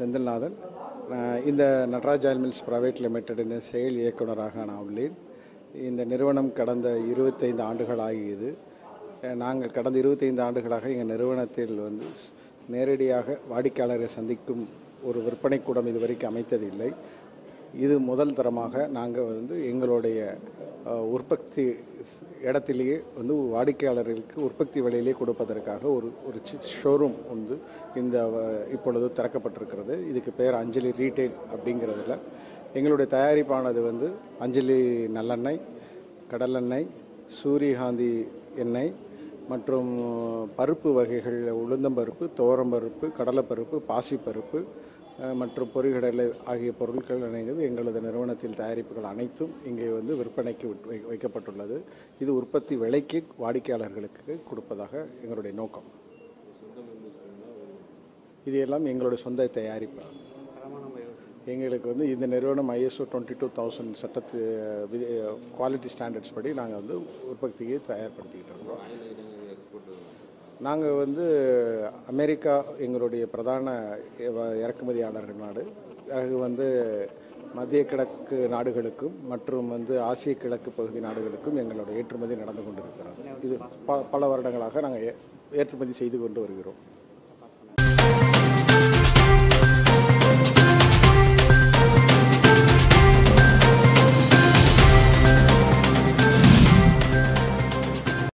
செந்தில்நாதன் நான் இந்த Nataraj oil mills private லிமிடெடின் செயல் இயக்குனராக நான் உள்ளேன் இந்த நிறுவனம் கடந்த இருபத்தைந்து ஆண்டுகள் ஆகியது அஹ் நாங்கள் கடந்த இருபத்தைந்து ஆண்டுகளாக எங்கள் நிறுவனத்தில் வந்து ஸ்- நேரடியாக வாடிக்கையாளரை சந்திக்கும் ஒரு விற்பனை கூடம் இதுவரைக்கும் அமைத்ததில்லை இது முதல் தரமாக நாங்கள் வந்து எங்களுடைய அஹ், உற்பத்தி ஸ்- இடத்திலேயே வந்து வாடிக்கையாளர்களுக்கு உற்பத்தி விலையிலே கொடுப்பதற்காக ஒரு ஒரு ஷோரூம் வந்து இந்த வ- இப்பொழுது திறக்கப்பட்டிருக்கிறது இதுக்கு பேர் அஞ்சலி ரீட்டைல் அப்படிங்கிறதுல எங்களுடைய தயாரிப்பானது வந்து அஞ்சலி நல்லெண்ணெய் கடலெண்ணெய் சூரியகாந்தி எண்ணெய் மற்றும் பருப்பு வகைகள் உளுந்தம்பருப்பு துவரம்பருப்பு கடலைப்பருப்பு பாசிப்பருப்பு அஹ், மற்றும் பொரிகடலை ஆகிய பொருட்கள் இணைந்தது எங்களது நிறுவனத்தில் தயாரிப்புகள் அனைத்தும் இங்கே வந்து விற்பனைக்கு விட்டு- வை- வைக்கப்பட்டுள்ளது இது உற்பத்தி விலைக்கு வாடிக்கையாளர்களுக்கு கொடுப்பதாக எங்களுடைய நோக்கம் இது எல்லாம் எங்களுடைய சொந்த தயாரிப்பு எங்களுக்கு வந்து இந்த நிறுவனம் ஐஎஸ்ஓ டுவெண்ட்டி டூ தௌசண்ட் சட்டத்து விதி குவாலிட்டி ஸ்டாண்டர்ட்ஸ் படி நாங்கள் வந்து உற்பத்தியை தயார்படுத்திக்கிட்டு இருக்கோம் நாங்கள் வந்து அமெரிக்கா எங்களுடைய பிரதான இவ- இறக்குமதியாளர்கள் நாடு அது வந்து மத்திய கிழக்கு நாடுகளுக்கும் மற்றும் வந்து ஆசிய கிழக்கு பகுதி நாடுகளுக்கும் எங்களுடைய ஏற்றுமதி நடந்து கொண்டிருக்கிறது இது ப பல வருடங்களாக நாங்கள் ஏ- ஏற்றுமதி செய்து கொண்டு வருகிறோம்